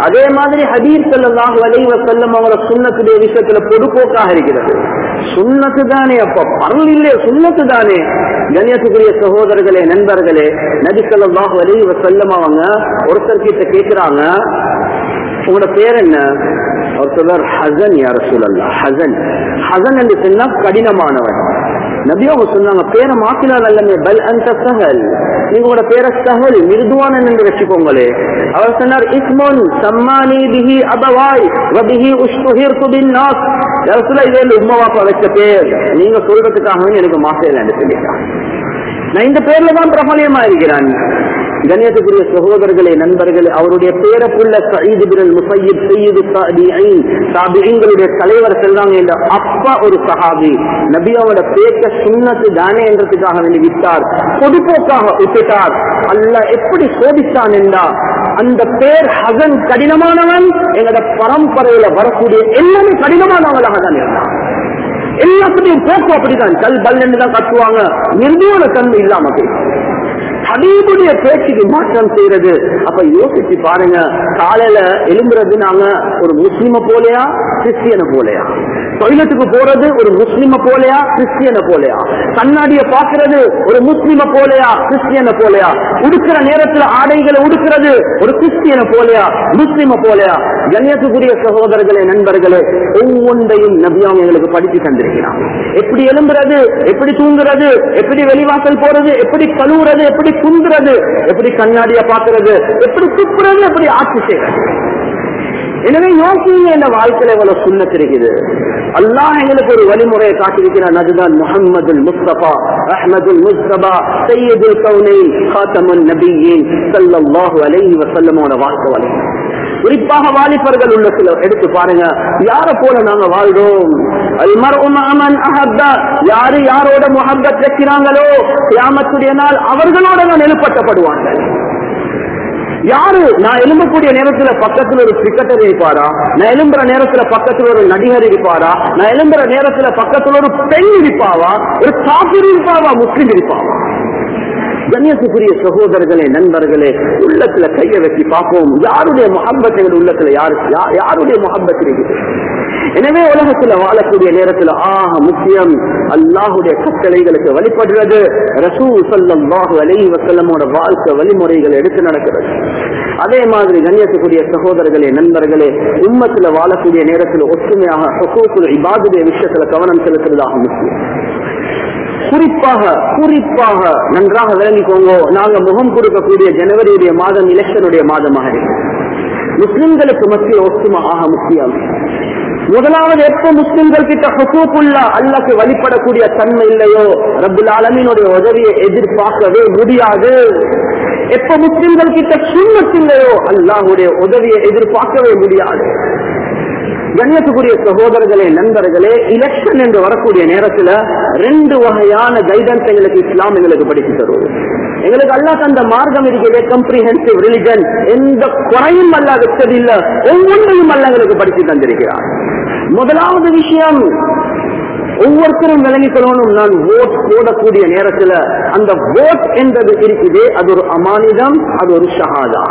Speaker 1: அதே மாதிரி ஹதீர் ஸல்லல்லாஹு அலைஹி வஸல்லம் அவங்கள சுன்னத்துடைய விஷயத்துல பொதுப்போக்காக இருக்கிறது சுன்னத்து தானே அப்ப பரல் இல்லையே சுன்னத்து தானே கண்ணியத்துக்குரிய சகோதரர்களே நண்பர்களே நபி ஸல்லல்லாஹு அலைஹி வஸல்லம் அவங்க ஒருத்தர் கிட்ட கேக்குறாங்க உங்களோட பேர் என்ன அவர் சொல்றார் ஹசன் யார சொல்லல ஹசன் ஹசன் என்று சொன்னா கடினமானவன் நபி அவங்க சொன்னாங்க பேரை மாத்தினால் அல்லமே பல் அந்த சஹல் நீங்க உங்களோட பேரை சஹல் மிருதுவானன் என்று வச்சுக்கோங்களே அவர் சொன்னார் இஸ்மோன் சம்மானி பிஹி அபவாய் வபிஹி உஷ்டுஹிர்து பின் நாஸ் யாரசுல இதே உம்மா வாப்பா வச்ச பேர் நீங்க சொல்றதுக்காக எனக்கு மாசையில் என்று சொல்லிட்டான் நான் இந்த பேர்ல தான் பிரபலியமா இருக்கிறான் கண்ணியத்துக்குரிய சகோதரர்களே நண்பர்களே அவருடைய பேரப்புள்ள சயீது பிரல் முசையீத் சையீது சாபிகளுடைய தலைவர் செல்றாங்க என்ற அப்பா ஒரு சஹாபி நபியாவோட பேச்ச சுண்ணத்து தானே என்றதுக்காக வேண்டி விட்டார் பொதுப்போக்காக விட்டுட்டார் அல்ல எப்படி சோதித்தான் என்றா அந்த பேர் ஹசன் கடினமானவன் எங்களோட பரம்பரையில வரக்கூடிய எல்லாமே கடினமானவங்களாக தான் இருந்தான் எல்லாத்துலயும் போக்கு அப்படிதான் கல் பல் என்று தான் கட்டுவாங்க நிர்மூல தன்மை இல்லாம போயிடும் ஹபீபுடைய பேச்சுக்கு மாற்றம் செய்யறது அப்ப யோசிச்சு பாருங்க காலையில எழும்புறது நாங்க ஒரு முஸ்லிம போலையா கிறிஸ்டியனை போலையா தொழிலத்துக்கு போறது ஒரு முஸ்லிம போலையா கிறிஸ்டியனை போலையா கண்ணாடிய பாக்குறது ஒரு முஸ்லிம போலையா கிறிஸ்டியனை போலையா உடுக்கிற நேரத்துல ஆடைகளை உடுக்கிறது ஒரு கிறிஸ்டியனை போலையா முஸ்லிம போலையா கண்ணியத்துக்குரிய சகோதரர்களே நண்பர்களே ஒவ்வொன்றையும் நபியாம் எங்களுக்கு படித்து தந்திருக்கிறான் எப்படி எழும்புறது எப்படி தூங்குறது எப்படி வெளிவாசல் போறது எப்படி கழுவுறது எப்படி குந்துறது எப்படி கண்ணாடிய பாக்குறது எப்படி துப்புறது எப்படி ஆட்சி செய்யறது எனவே யோசிங்க இந்த வாழ்க்கையில எவ்வளவு சுண்ணத்து இருக்குது அல்லாஹ் எங்களுக்கு ஒரு வழிமுறையை காட்டியிருக்கிறான் அதுதான் முகமது முஸ்தபா அஹமதுல் முஸ்தபா சையதுல் கவுனை காத்தமன் நபியின் சல்லல்லாஹு அலைஹி வஸல்லமோட வாழ்க்கை வழி குறிப்பாக வாலிபர்கள் உள்ள சில எடுத்து பாருங்க யார போல நாங்க வாழ்றோம் யாரு யாரோட முகப்பத் வைக்கிறாங்களோ கியாமத்துடைய நாள் அவர்களோட தான் எழுப்பட்டப்படுவார்கள் யாரு நான் எழும்பக்கூடிய நேரத்துல பக்கத்துல ஒரு கிரிக்கெட்டர் இருப்பாரா நான் எழும்புற நேரத்துல பக்கத்துல ஒரு நடிகர் இருப்பாரா நான் எழும்புற நேரத்துல பக்கத்துல ஒரு பெண் இருப்பாவா ஒரு காபிர் இருப்பாவா முஸ்லிம் இருப்பாவா கண்ணியத்துக்குரிய சகோதரர்களே நண்பர்களே உள்ளத்துல கையை வச்சு பார்ப்போம் யாருடைய முகம்பத் எங்கள் உள்ளத்துல யாரு யாருடைய முகம்பத் இருக்குது எனவே உலகத்துல வாழக்கூடிய நேரத்துல ஆக முக்கியம் அல்லாஹுடைய கட்டளைகளுக்கு வழிபடுறது ரசூ சல்லாஹு அலை வசல்லமோட வாழ்க்கை வழிமுறைகளை எடுத்து நடக்கிறது அதே மாதிரி கண்ணியத்துக்குரிய சகோதரர்களே நண்பர்களே உம்மத்துல வாழக்கூடிய நேரத்தில் ஒற்றுமையாக இபாதுடைய விஷயத்துல கவனம் செலுத்துறதாக முக்கியம் குறிப்பாக குறிப்பாக நன்றாக விளங்கிக்கோங்க நாங்க முகம் கொடுக்கக்கூடிய ஜனவரியுடைய மாதம் எலெக்ஷனுடைய மாதமாக இருக்கு முஸ்லிம்களுக்கு மத்திய ஒற்றுமை ஆக முக்கியம் முதலாவது எப்ப முஸ்லிம்கள் கிட்ட ஹுசூக்குள்ள அல்லாக்கு வழிபடக்கூடிய தன்மை இல்லையோ ரபுல் ஆலமீனுடைய உதவியை எதிர்பார்க்கவே முடியாது எப்ப முஸ்லிம்கள் கிட்ட சுண்ணத்து இல்லையோ அல்லாஹுடைய உதவியை எதிர்பார்க்கவே முடியாது கண்ணியத்துக்குரிய சகோதரர்களே நண்பர்களே எலெக்ஷன் என்று வரக்கூடிய நேரத்துல ரெண்டு வகையான கைடன்ஸ் எங்களுக்கு இஸ்லாம் எங்களுக்கு படித்து தருவது எங்களுக்கு அல்லா தந்த மார்க்கம் இருக்கிறது கம்ப்ரிஹென்சிவ் ரிலிஜன் எந்த குறையும் அல்ல வச்சது இல்ல ஒவ்வொன்றையும் அல்ல எங்களுக்கு படித்து தந்திருக்கிறார் முதலாவது விஷயம் ஒவ்வொருத்தரும் விளங்கிக் கொள்ளணும் நான் ஓட் போடக்கூடிய நேரத்துல அந்த ஓட் என்றது இருக்குது அது ஒரு அமானிதம் அது ஒரு ஷஹாதா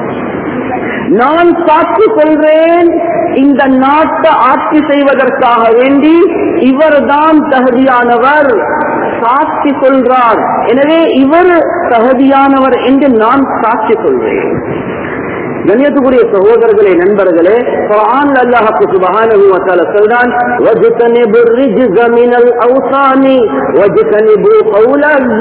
Speaker 1: நான் சாட்சி சொல்றேன் இந்த நாட்டை ஆட்சி செய்வதற்காக வேண்டி இவர்தான் தகுதியானவர் சாட்சி சொல்றார் எனவே இவர் தகுதியானவர் என்று நான் சாட்சி சொல்றேன் கண்ணியத்துக்குரிய சகோதரர்களே நண்பர்களே குர்ஆன் அல்லாஹ் சுப்ஹானஹு வ தஆலா சொல்றான் வஜ்தனிபு ரிஜ்ஸ மினல் அவ்சானி வஜ்தனிபு கௌல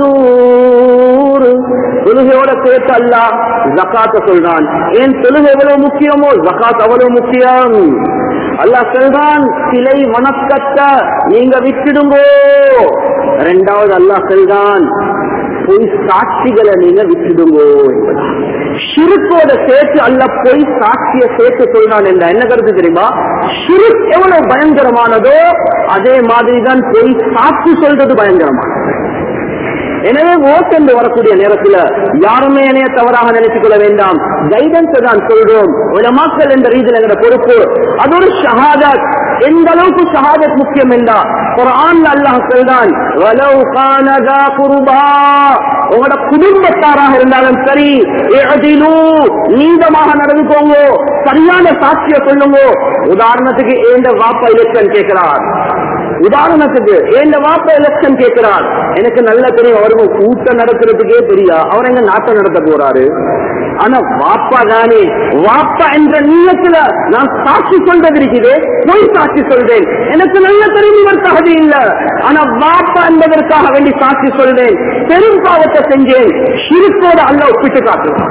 Speaker 1: ஸூர் தொழுகையோட சேர்த்து அல்லாஹ் ஜகாத்த சொல்றான் ஏன் தொழுகை எவ்வளவு முக்கியமோ ஜகாத் அவ்வளவு முக்கியம் அல்லாஹ் சொல்றான் சிலை வணக்கத்தை நீங்க விட்டுடுங்கோ ரெண்டாவது அல்லாஹ் சொல்றான் பொய் சாட்சிகளை நீங்க விட்டுடுங்கோ என்பதா ஷிருக்கோட சேர்த்து அல்ல பொய் சாட்சிய சேர்த்து சொல்றான் என்ற என்ன கருத்து தெரியுமா ஷிருக் எவ்வளவு பயங்கரமானதோ அதே மாதிரி தான் பொய் சாட்சி சொல்றது பயங்கரமானது எனவே ஓட் என்று வரக்கூடிய நேரத்தில் யாருமே என்னைய தவறாக நினைத்துக் கொள்ள வேண்டாம் கைடன்ஸ் தான் சொல்றோம் உலமாக்கள் என்ற ரீதியில் என்ற பொறுப்பு அது ஒரு ஷஹாதத் எந்த அளவுக்கு ஷஹாதத் முக்கியம் என்றா குர்ஆன்ல அல்லாஹ் சொல்றான் வலவ் கான ذا குர்பா உங்களோட குடும்பத்தாராக இருந்தாலும் சரி இஅதிலு, நீதமாக நடந்துக்கோங்க சரியான சாட்சிய சொல்லுங்க உதாரணத்துக்கு ஏந்த வாப்பா எலெக்ஷன் கேட்கிறார் உதாரணத்துக்கு ஏந்த வாப்பா எலெக்ஷன் கேட்கிறார் எனக்கு நல்லா தெரியும் அவருக்கு கூட்டம் நடத்துறதுக்கே தெரியா அவர் எங்க நாட்டம் நடத்த போறாரு ஆனா வாப்பா தானே வாப்பா என்ற நீளத்துல நான் சாட்சி சொல்றது இருக்குது பொய் சாட்சி சொல்றேன் எனக்கு நல்ல தெரியும் இவர் தகுதி இல்ல ஆனா வாப்பா என்பதற்காக வேண்டி சாட்சி சொல்றேன் பெரும் பாவத்தை செஞ்சேன் சிரிப்போட அல்ல ஒப்பிட்டு காட்டுவான்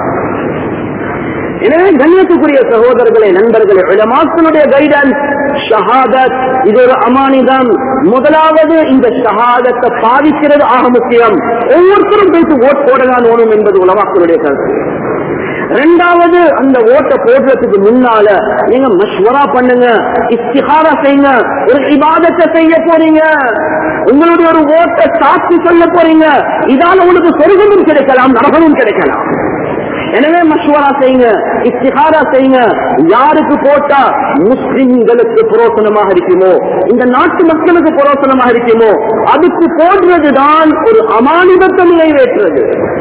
Speaker 1: எனவே கண்ணியத்துக்குரிய சகோதரர்களே நண்பர்களே உலமாக்களுடைய கைடன்ஸ் ஷஹாதத் இது ஒரு அமானிதம் முதலாவது இந்த ஷஹாதத்தை பாதிக்கிறது ஆக முக்கியம் ஒவ்வொருத்தரும் பேசி ஓட் போடலாம் ஓணும் என்பது உலமாக்களுடைய கருத்து ரெண்டாவது அந்த ஓட்டை போடுறதுக்கு முன்னால நீங்க மஷ்வரா பண்ணுங்க இஸ்திகாரா செய்யுங்க ஒரு இபாதத்தை செய்ய போறீங்க உங்களுடைய ஒரு ஓட்டை சாட்சி சொல்ல போறீங்க இதால உங்களுக்கு சொர்க்கமும் கிடைக்கலாம் நரகமும் கிடைக்கலாம் எனவே மஷ்வரா செய்யுங்க இஸ்திகாரா செய்யுங்க யாருக்கு போட்டா முஸ்லிம்களுக்கு புரோசனமாக இருக்குமோ இந்த நாட்டு மக்களுக்கு புரோசனமாக இருக்குமோ அதுக்கு போடுறதுதான் ஒரு அமானிதத்தை நிறைவேற்றுறது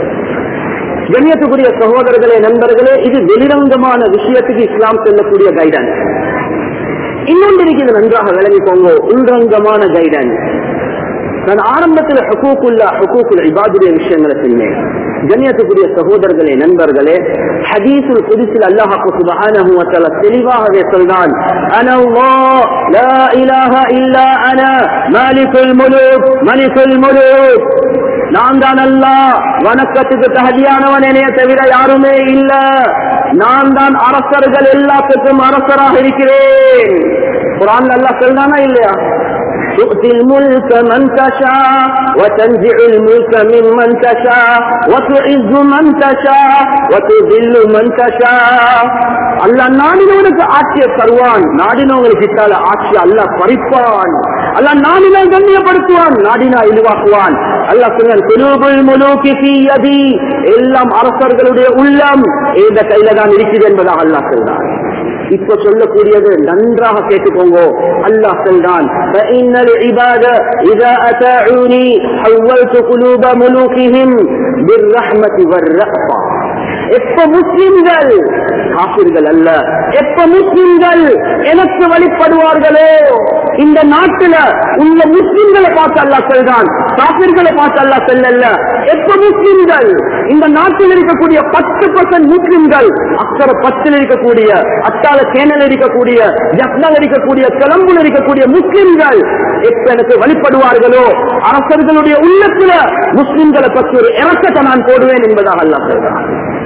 Speaker 1: கண்ணியத்துக்குரிய சகோதரர்களே நண்பர்களே இது வெளிரங்கமான விஷயத்துக்கு இஸ்லாம் சொல்லக்கூடிய கைடன்ஸ் இன்னொன்று இருக்குது நன்றாக விளங்கிக்கோங்க உள்ரங்கமான கைடன்ஸ் நான் ஆரம்பத்தில் ஹுகூக்குள்ள ஹுகூக்குல் இபாதுடைய விஷயங்களை சொன்னேன் கண்ணியத்துக்குரிய சகோதரர்களே நண்பர்களே ஹதீஸுல் குதிசில் அல்லாஹ் சுப்ஹானஹு வ தஆலா தெளிவாகவே சொல்றான் அன அல்லாஹ் லா இலாஹ இல்லா அன மாலிகுல் முலூக் மலிகுல் முலூக் நான் தான் அல்லாஹ் வணக்கத்துக்கு தகுதியானவன் என்னைய தவிர யாருமே இல்ல நான் தான் அரசர்கள் எல்லாத்துக்கும் அரசராக இருக்கிறேன் குரான் அல்லாஹ் சொல்றானா இல்லையா تؤتي الملك من تشاء وتنزع الملك ممن تشاء وتعز من تشاء وتذل من تشاء அல்லாஹ் நாடினவனுக்கு ஆட்சியை தருவான் நாடினவங்களுக்கு கிட்டால ஆட்சி அல்லாஹ் பறிப்பான் அல்லாஹ் நாடினா கண்ணியப்படுத்துவான் நாடினா இழிவாக்குவான் அல்லாஹ் சொன்னான் குலூபுல் முலூகி ஃபீ யதி எல்லாம் அரசர்களுடைய உள்ளம் இந்த கையில தான் இருக்குது என்பதாக அல்லாஹ் சொல்றான் இப்ப சொல்லக்கூடியது நன்றாக கேட்டுக்கோங்க அல்லாஹ் சொல்றான் فإن العباد إذا أتاعوني حولت قلوب ملوكهم بالرحمة والرأفة எப்ப முஸ்லிம்கள் காப்பீர்கள் அல்ல எப்ப முஸ்லிம்கள் எனக்கு வழிபடுவார்களோ இந்த நாட்டுல உள்ள முஸ்லிம்களை பார்த்து அல்லா சொல்றான் காப்பீர்களை பார்த்து அல்லா சொல்லல எப்ப முஸ்லிம்கள் இந்த நாட்டில் இருக்கக்கூடிய பத்து பர்சன்ட் முஸ்லிம்கள் அக்கற பத்தில் இருக்கக்கூடிய அத்தால சேனல் இருக்கக்கூடிய ஜப்னால் இருக்கக்கூடிய கிளம்புல இருக்கக்கூடிய முஸ்லிம்கள் எப்ப எனக்கு வழிபடுவார்களோ அரசர்களுடைய உள்ளத்துல முஸ்லிம்களை பற்றி ஒரு இறக்கத்தை நான் போடுவேன் என்பதாக அல்லா சொல்றான்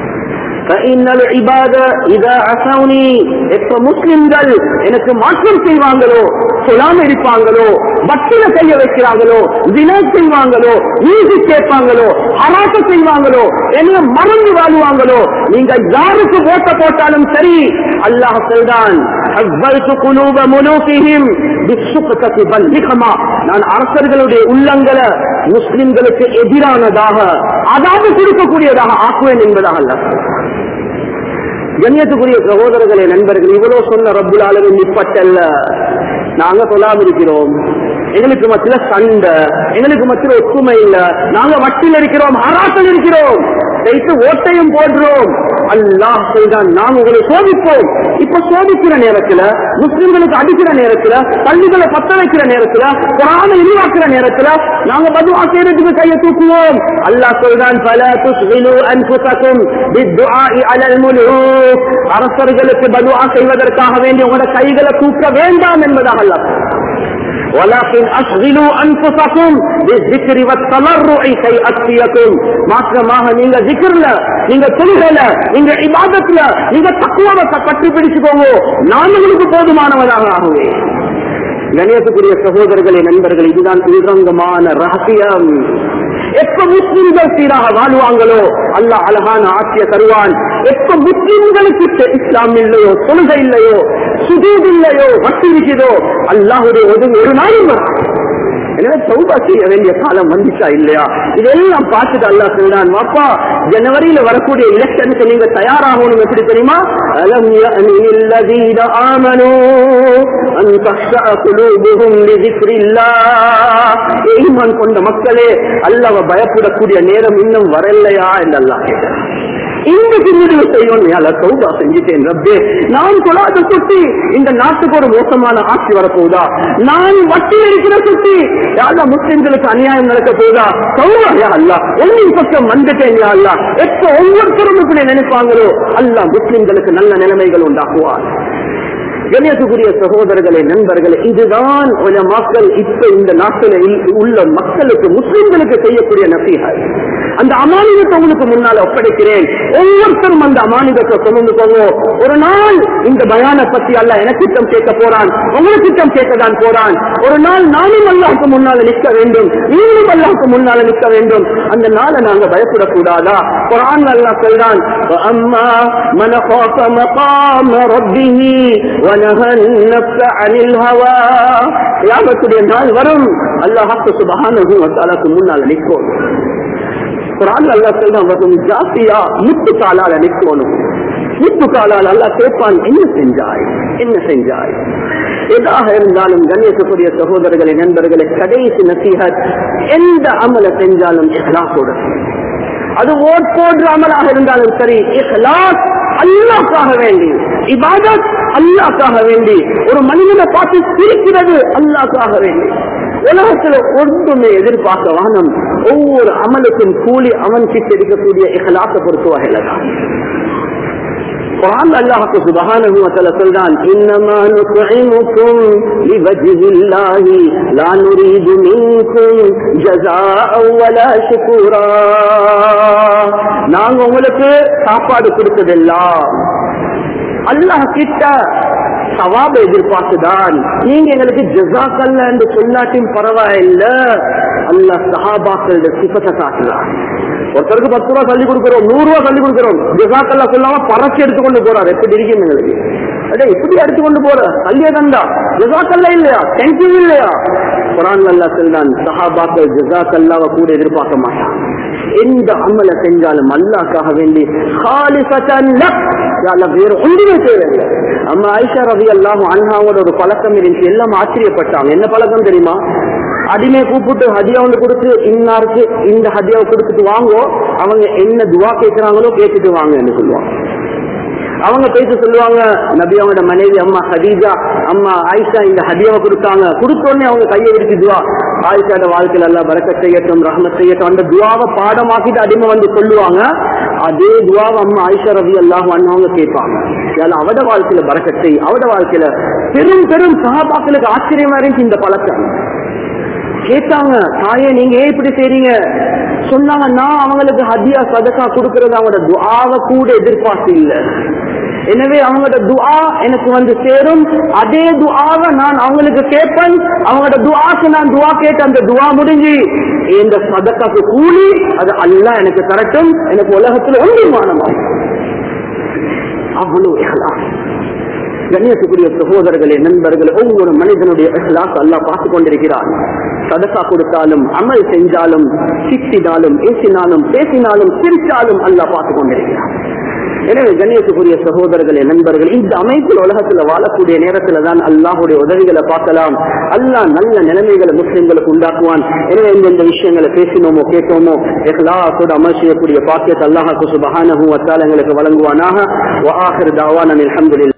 Speaker 1: فإن العباد إذا عصوني எப்ப முஸ்லிம்கள் எனக்கு மாற்றம் செய்வாங்களோ சொல்லாம இருப்பாங்களோ பக்தில செய்ய வைக்கிறாங்களோ தின செய்வாங்களோ நீதி கேட்பாங்களோ ஹராச செய்வாங்களோ என்ன மறந்து வாழ்வாங்களோ நீங்க யாருக்கு ஓட்ட போட்டாலும் சரி அல்லாஹ் சொல்றான் حَوَّلْتُ قُلُوبَ مُلُوكِهِمْ بِالسُّقْطَةِ وَالْحِكْمَةِ நான் அரசர்களுடைய உள்ளங்களை முஸ்லிம்களுக்கு எதிரானதாக அதாவது கொடுக்கக்கூடியதாக ஆக்குவேன் என்பதாக அல்லாஹ் சொல்றான் கண்ணியத்துக்குரிய சகோதரர்களே நண்பர்கள் இவ்வளவு சொன்ன ரப்புல் ஆலமின் நிப்பட்டல்ல நாங்க சொல்லாம இருக்கிறோம் எங்களுக்கு மத்தியில சண்டை எங்களுக்கு மத்தியில ஒற்றுமை இல்ல நாங்க வட்டில் இருக்கிறோம் ஹராத்தில் இருக்கிறோம் வைத்து ஓட்டையும் போடுறோம் அல்லாஹ் சொல்றான் நாங்க உங்களை சோதிப்போம் இப்ப சோதிக்கிற நேரத்துல முஸ்லிம்களுக்கு அடிக்கிற நேரத்துல பள்ளிகளை பத்த வைக்கிற நேரத்துல குரான இழிவாக்குற நேரத்துல நாங்க பதுவா செய்யறதுக்கு கையை தூக்குவோம் அல்லாஹ் சொல்றான் பல துஸ்விலு அன்புசக்கும் பித்துஆஇ அலல் முலூக் அரசர்களுக்கு பதுவா செய்வதற்காக வேண்டி உங்களோட கைகளை தூக்க வேண்டாம் என்பதாக அல்லாஹ் சொல்றான். ولكن أشغلوا أنفسكم بالذكر والتضرع كي أكفيكم மாற்றமாக நீங்க ஜிக்ர்ல நீங்க தொழுகல நீங்க இபாதத்துல நீங்க தக்குவதை பற்றி பிடிச்சுக்கோங்க நான் உங்களுக்கு போதுமானவனாக ஆகுவேன் கணியத்துக்குரிய சகோதரர்களே நண்பர்கள் இதுதான் உள்ரங்கமான ரகசியம் எப்ப முஸ்லிம்கள் சீராக வாழ்வாங்களோ அல்லாஹ் அழகான ஆட்சியை தருவான் எப்ப முஸ்லிம்களுக்கு இஸ்லாம் இல்லையோ தொழுகை இல்லையோ சுதூத் இல்லையோ வட்டி இருக்குதோ அல்லாஹுடைய ஒரு ஒரு நாளும் வராது. எனவே சௌபா செய்ய வேண்டிய காலம் வந்துச்சா இல்லையா இதெல்லாம் பார்த்துட்டு அல்லாஹ் சொல்றான் வாப்பா ஜனவரியில வரக்கூடிய எலெக்ஷனுக்கு நீங்க தயாராகணும் எப்படி தெரியுமா அலம் யஅனில் லதீன ஆமனூ அன் தஹ்ஷா குலூபுஹும் லிذிக்ரில்லாஹ் ஈமான் கொண்ட மக்களே அல்லாஹ்வை பயப்படக்கூடிய நேரம் இன்னும் வரலையா என்று அல்லாஹ் கேட்டார் இந்த பின்னடைவு செய்யணும் யால சௌபா செஞ்சுட்டேன் ரப்பே நான் தொழாத சுத்தி இந்த நாட்டுக்கு ஒரு மோசமான ஆட்சி வரப்போகுதா நான் வட்டி இருக்கிற சுத்தி யாரா முஸ்லிம்களுக்கு அநியாயம் நடக்க போகுதா சௌபா யா அல்லா ஒன்னின் பக்கம் வந்துட்டேன் யா அல்லா எப்ப ஒவ்வொருத்தரும் இப்படி நினைப்பாங்களோ அல்லாஹ் முஸ்லிம்களுக்கு நல்ல நிலைமைகள் உண்டாக்குவார் கணியத்துக்குரிய சகோதரர்களே நண்பர்களே இதுதான் மக்கள் இப்ப இந்த நாட்டில் உள்ள மக்களுக்கு முஸ்லிம்களுக்கு செய்யக்கூடிய நசீகை அந்த அமானிதத்தை உங்களுக்கு முன்னால் ஒப்படைக்கிறேன் ஒவ்வொருத்தரும் அந்த அமானிதத்தை சுமந்துக்கோங்க ஒரு நாள் இந்த பயான பத்தி அல்ல எனக்கு திட்டம் கேட்க போறான் உங்களுக்கு திட்டம் கேட்கதான் போறான் ஒரு நாள் நானும் அல்லாஹுக்கு முன்னால நிற்க வேண்டும் நீங்களும் அல்லாஹுக்கு முன்னால நிற்க வேண்டும் அந்த நாளை நாங்க பயப்படக்கூடாதா குரான் அல்லாஹ் சொல்றான் அம்மா மனஹாஃப மகாம ரப்பிஹி ونهى النفس عن الهوى கியாமத்துடைய நாள் வரும் அல்லாஹ் சுபஹானஹு வ தஆலாக்கு முன்னால நிற்கும் குர்ஆன் அல்லாஹ் சொல்றான் வரும் ஜாசியா முத்து காலால நிற்கணும் முத்து காலால் அல்லாஹ் கேட்பான் என்ன செஞ்சாய் என்ன செஞ்சாய் எதாக இருந்தாலும் கண்ணியத்துக்குரிய சகோதரர்களே நண்பர்களே கடைசி நசீஹத் எந்த அமல செஞ்சாலும் இஹ்லாஸோட அது ஓட் போன்ற அமலாக இருந்தாலும் சரி இஹ்லாஸ் அல்லாஹ்க்காக வேண்டி இபாதத் அல்லாஹ்க்காக வேண்டி ஒரு மனிதனை பார்த்து சிரிக்கிறது அல்லாஹ்க்காக வேண்டி உலகத்துல ஒன்றுமே எதிர்பார்க்க வானம் ஒவ்வொரு அமலுக்கும் கூலி அவன் கிட்ட இருக்கக்கூடிய இகலாச பொறுத்த வகையில தான் குரான் அல்லாஹுக்கு சுபஹானஹு வ தஆலா சொல்றான் இன்னமா நுத்இமுக்கும் லிவஜ்ஹில்லாஹி லா நுரீது மின்கும் ஜஸாஅன் வலா ஷுகூரா நாங்க உங்களுக்கு சாப்பாடு கொடுத்ததெல்லாம் அல்லாஹ் கிட்ட சவாப எதிர்பார்த்துதான் நீங்க எங்களுக்கு ஜசாக்கல்ல என்று சொல்லாட்டியும் பரவாயில்ல அல்லாஹ் சஹாபாக்களோட சிபத்தை காட்டுறான் ஒருத்தருக்கு பத்து ரூபா தள்ளி கொடுக்கிறோம் நூறு ரூபா தள்ளி கொடுக்கிறோம் ஜசாக்கல்ல சொல்லாம பறச்சு எடுத்துக்கொண்டு போறாரு எப்படி இருக்கும் எங்களுக்கு அடே இப்படி எடுத்துக்கொண்டு போற தள்ளிய தந்தா ஜசாக்கல்ல இல்லையா தேங்க்யூ இல்லையா குரான் அல்லா சொல்றான் சஹாபாக்கள் ஜசாக்கல்லாவை கூட எதிர்பார்க்க மாட்டான் எந்த அமல செஞ்சாலும் அல்லாக்காக வேண்டி வேற ஒன்றுமே தேவையில்லை அம்மா ஐஷா ரவி அல்லாம் அண்ணாவோட ஒரு பழக்கம் இருந்துச்சு எல்லாம் ஆச்சரியப்பட்டாங்க என்ன பழக்கம் தெரியுமா அடிமை கூப்பிட்டு ஹதியா வந்து கொடுத்து இன்னாருக்கு இந்த ஹதியாவை கொடுத்துட்டு வாங்கோ அவங்க என்ன துவா கேட்கிறாங்களோ கேட்டுட்டு வாங்கன்னு சொல்லுவாங்க அவங்க பேச சொல்லுவாங்க நபி அவங்களோட மனைவி அம்மா ஹதீஜா அம்மா ஆயிஷா இந்த ஹதியாவை கொடுத்தாங்க கொடுத்த உடனே அவங்க கையை விரிச்சு துவா ஆயிஷாட வாழ்க்கையில எல்லாம் பறக்க செய்யட்டும் ரஹ்மத் செய்யட்டும் அந்த துவாவை பாடமாக்கிட்டு அடிமை வந்து சொல்லுவாங்க அதே துவாவை அம்மா ஆயிஷா ரவி எல்லாம் அவங்க கேட்பாங்க அவட வாழ்க்கையில பறக்க செய் அவட வாழ்க்கையில பெரும் பெரும் சகாபாக்களுக்கு ஆச்சரியமா இருந்துச்சு இந்த பழக்கம் கேட்டாங்க தாயே நீங்க ஏன் இப்படி செய்றீங்க சொன்னாங்க நான் அவங்களுக்கு ஹதியா சதக்கா கொடுக்கறது அவங்களோட துஆவை கூட எதிர்பார்த்து இல்ல எனவே அவங்களோட துஆ எனக்கு வந்து சேரும் அதே துஆவை நான் அவங்களுக்கு கேட்பேன் அவங்களோட துஆக்கு நான் துஆ கேட்டு அந்த துஆ முடிஞ்சு இந்த சதக்காக்கு கூலி அது அல்லாஹ் எனக்கு தரட்டும் எனக்கு உலகத்துல ஒன்றுமானமாகும் அவ்வளவு இஹ்லாஸ் கண்ணியத்துக்குரிய சகோதரர்களே நண்பர்களே ஒவ்வொரு மனிதனுடைய இஹ்லாஸ் அல்லாஹ் பார்த்து கொண்டிருக்கிறார் சதக்கா கொடுத்தாலும் அமல் செஞ்சாலும் சித்தினாலும் ஏசினாலும் பேசினாலும் சிரிச்சாலும் அல்லாஹ் பார்த்து கொண்டிருக்கிறார் எனவே கண்ணியத்துக்குரிய சகோதரர்களே நண்பர்கள் இந்த அமைப்பில் உலகத்துல வாழக்கூடிய நேரத்துல தான் அல்லாஹுடைய உதவிகளை பார்க்கலாம் அல்லாஹ் நல்ல நிலைமைகளை முஸ்லிம்களுக்கு உண்டாக்குவான் எனவே இந்த இந்த விஷயங்களை பேசினோமோ கேட்டோமோ எஹ்லாசோட அமல் செய்யக்கூடிய பாக்கியத்தை அல்லாஹாக்கு சுபஹானஹு வத்தால் எங்களுக்கு வழங்குவானாக வஆஹிர் தாவான அல்ஹம்துலில்லாஹ்